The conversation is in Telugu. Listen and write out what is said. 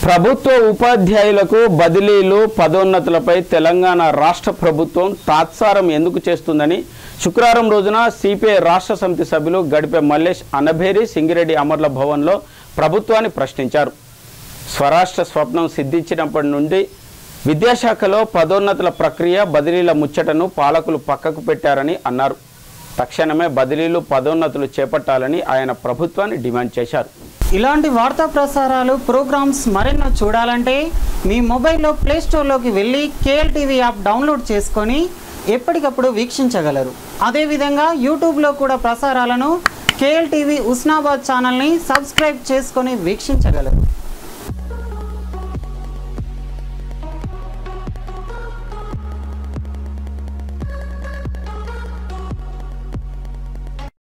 ప్రభుత్వ ఉపాధ్యాయులకు బదిలీలు పదోన్నతులపై తెలంగాణ రాష్ట్ర ప్రభుత్వం తాత్సారం ఎందుకు చేస్తుందని శుక్రవారం రోజున సిపిఐ రాష్ట్ర సమితి సభ్యులు గడిపే మల్లేష్ అనభేరి సింగిరెడ్డి అమర్ల భవన్లో ప్రభుత్వాన్ని ప్రశ్నించారు స్వరాష్ట్ర స్వప్నం సిద్ధించినప్పటి నుండి విద్యాశాఖలో పదోన్నతుల ప్రక్రియ బదిలీల ముచ్చటను పాలకులు పక్కకు పెట్టారని అన్నారు తక్షణమే బదిలీలు పదోన్నతులు చేపట్టాలని ఆయన ప్రభుత్వాన్ని డిమాండ్ చేశారు ఇలాంటి వార్తా ప్రసారాలు ప్రోగ్రామ్స్ మరెన్నో చూడాలంటే మీ మొబైల్లో ప్లే స్టోర్లోకి వెళ్ళి కేఎల్ టీవీ యాప్ డౌన్లోడ్ చేసుకొని ఎప్పటికప్పుడు వీక్షించగలరు అదేవిధంగా యూట్యూబ్లో కూడా ప్రసారాలను కేఎల్ టీవీ ఉస్నాబాద్ ఛానల్ని సబ్స్క్రైబ్ చేసుకొని వీక్షించగలరు